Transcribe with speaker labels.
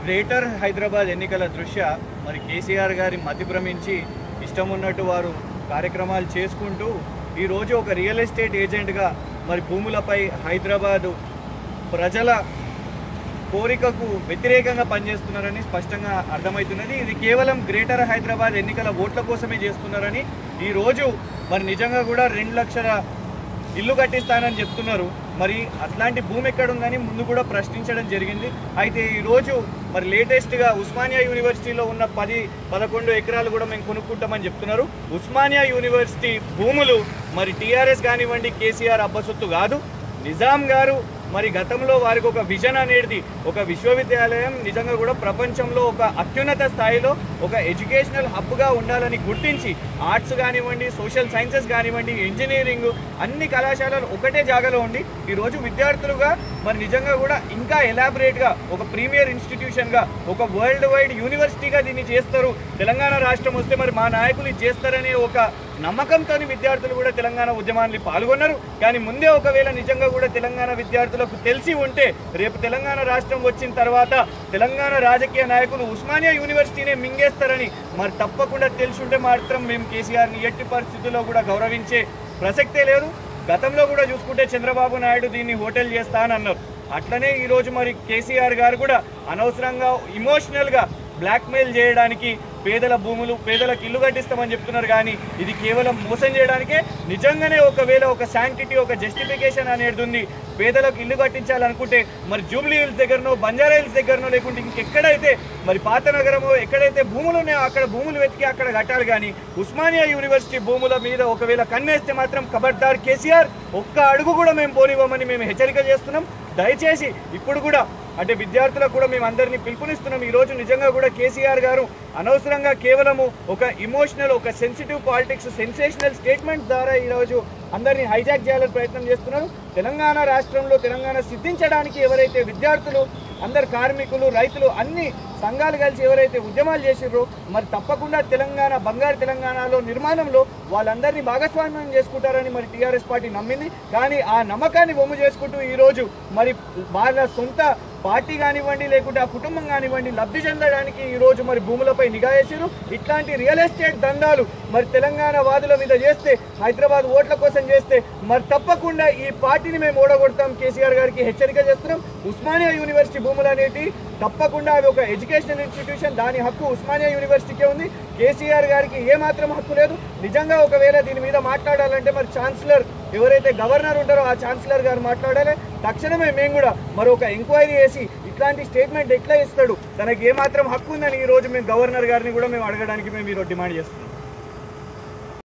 Speaker 1: greater Hyderabad ఎన్నికల దృష్ట్యా మరి కేసీఆర్ గారి మతి భ్రమించి ఇష్టం ఉన్నట్టు వారు కార్యక్రమాలు చేసుకుంటూ ఈరోజు ఒక రియల్ ఎస్టేట్ ఏజెంట్గా మరి భూములపై హైదరాబాదు ప్రజల కోరికకు వ్యతిరేకంగా పనిచేస్తున్నారని స్పష్టంగా అర్థమవుతున్నది ఇది కేవలం గ్రేటర్ హైదరాబాద్ ఎన్నికల ఓట్ల కోసమే చేస్తున్నారని ఈరోజు మరి నిజంగా కూడా రెండు లక్షల ఇల్లు కట్టిస్తానని చెప్తున్నారు మరి అట్లాంటి భూమి ఎక్కడ ఉందని ముందు కూడా ప్రశ్నించడం జరిగింది అయితే ఈరోజు మరి లేటెస్ట్గా ఉస్మానియా యూనివర్సిటీలో ఉన్న పది పదకొండు ఎకరాలు కూడా మేము కొనుక్కుంటామని చెప్తున్నారు ఉస్మానియా యూనివర్సిటీ భూములు మరి టీఆర్ఎస్ కానివ్వండి కేసీఆర్ అబ్బసొత్తు కాదు నిజాం గారు మరి గతంలో వారికి ఒక విజన్ అనేది ఒక విశ్వవిద్యాలయం నిజంగా కూడా ప్రపంచంలో ఒక అత్యున్నత స్థాయిలో ఒక ఎడ్యుకేషనల్ హబ్గా ఉండాలని గుర్తించి ఆర్ట్స్ కానివ్వండి సోషల్ సైన్సెస్ కానివ్వండి ఇంజనీరింగ్ అన్ని కళాశాలలు ఒకటే జాగాలో ఉండి ఈరోజు విద్యార్థులుగా మరి నిజంగా కూడా ఇంకా ఎలాబరేట్గా ఒక ప్రీమియర్ ఇన్స్టిట్యూషన్గా ఒక వరల్డ్ వైడ్ యూనివర్సిటీగా దీన్ని చేస్తారు తెలంగాణ రాష్ట్రం వస్తే మరి మా నాయకులు ఇది చేస్తారనే ఒక నమ్మకంతో విద్యార్థులు కూడా తెలంగాణ ఉద్యమాన్ని పాల్గొన్నారు కానీ ముందే ఒకవేళ నిజంగా కూడా తెలంగాణ విద్యార్థులకు తెలిసి ఉంటే రేపు తెలంగాణ రాష్ట్రం వచ్చిన తర్వాత తెలంగాణ రాజకీయ నాయకులు ఉస్మానియా యూనివర్సిటీనే మింగేస్తారని మరి తప్పకుండా తెలిసి ఉంటే మాత్రం మేము కేసీఆర్ని ఎట్టి పరిస్థితుల్లో కూడా గౌరవించే ప్రసక్తే లేదు గతంలో కూడా చూసుకుంటే చంద్రబాబు నాయుడు దీన్ని హోటల్ చేస్తా అని అన్నారు అట్లనే ఈరోజు మరి కేసీఆర్ గారు కూడా అనవసరంగా ఇమోషనల్గా బ్లాక్మెయిల్ చేయడానికి పేదల భూములు పేదలకు ఇల్లు కట్టిస్తామని చెప్తున్నారు కానీ ఇది కేవలం మోసం చేయడానికే నిజంగానే ఒకవేళ ఒక శాంటిటీ ఒక జస్టిఫికేషన్ అనేది ఉంది పేదలకు ఇల్లు కట్టించాలనుకుంటే మరి జూబ్లీ హిల్స్ దగ్గరనో బంజారా హిల్స్ దగ్గరనో లేకుంటే ఇంకెక్కడైతే మరి పాత నగరమో ఎక్కడైతే భూములు ఉన్నాయో అక్కడ భూములు వెతికి అక్కడ కట్టాలి కానీ ఉస్మానియా యూనివర్సిటీ భూముల మీద ఒకవేళ కన్నేస్తే మాత్రం ఖబర్దార్ కేసీఆర్ ఒక్క అడుగు కూడా మేము పోనివ్వమని మేము హెచ్చరిక చేస్తున్నాం దయచేసి ఇప్పుడు కూడా అంటే విద్యార్థులకు కూడా మేము అందరినీ పిలుపునిస్తున్నాం ఈ రోజు నిజంగా కూడా కేసీఆర్ గారు అనవసరంగా కేవలము ఒక ఇమోషనల్ ఒక సెన్సిటివ్ పాలిటిక్స్ సెన్సేషనల్ స్టేట్మెంట్ ద్వారా ఈరోజు అందరినీ హైజాక్ చేయాలని ప్రయత్నం చేస్తున్నారు తెలంగాణ రాష్ట్రంలో తెలంగాణ సిద్ధించడానికి ఎవరైతే విద్యార్థులు అందరు కార్మికులు రైతులు అన్ని సంఘాలు కలిసి ఎవరైతే ఉద్యమాలు చేసిర్రో మరి తప్పకుండా తెలంగాణ బంగారు తెలంగాణలో నిర్మాణంలో వాళ్ళందరినీ భాగస్వామ్యం చేసుకుంటారని మరి టీఆర్ఎస్ పార్టీ నమ్మింది కానీ ఆ నమ్మకాన్ని బొమ్ము చేసుకుంటూ ఈరోజు మరి వాళ్ళ సొంత పార్టీ కానివ్వండి లేకుంటే ఆ కుటుంబం కానివ్వండి లబ్ధి చెందడానికి ఈ రోజు మరి భూములపై నిఘా వేసారు ఇట్లాంటి రియల్ ఎస్టేట్ దందాలు మరి తెలంగాణ వాదుల మీద చేస్తే హైదరాబాద్ ఓట్ల కోసం చేస్తే మరి తప్పకుండా ఈ పార్టీని మేము ఓడగొడతాం కేసీఆర్ గారికి హెచ్చరిక చేస్తున్నాం ఉస్మానియా యూనివర్సిటీ భూములు అనేటి తప్పకుండా అవి ఒక ఎడ్యుకేషనల్ ఇన్స్టిట్యూషన్ దాని హక్కు ఉస్మానియా యూనివర్సిటీకే ఉంది కేసీఆర్ గారికి ఏ మాత్రం హక్కు లేదు నిజంగా ఒకవేళ దీని మీద మాట్లాడాలంటే మరి ఛాన్సలర్ ఎవరైతే గవర్నర్ ఉంటారో ఆ ఛాన్సలర్ గారు మాట్లాడాలి తక్షణమే మేము కూడా మరి ఒక ఎంక్వైరీ చేసి ఇట్లాంటి స్టేట్మెంట్ ఎట్లా ఇస్తాడు తనకి ఏమాత్రం హక్కు ఉందని ఈ రోజు మేము గవర్నర్ గారిని కూడా మేము అడగడానికి మేము ఈరోజు డిమాండ్ చేస్తున్నాం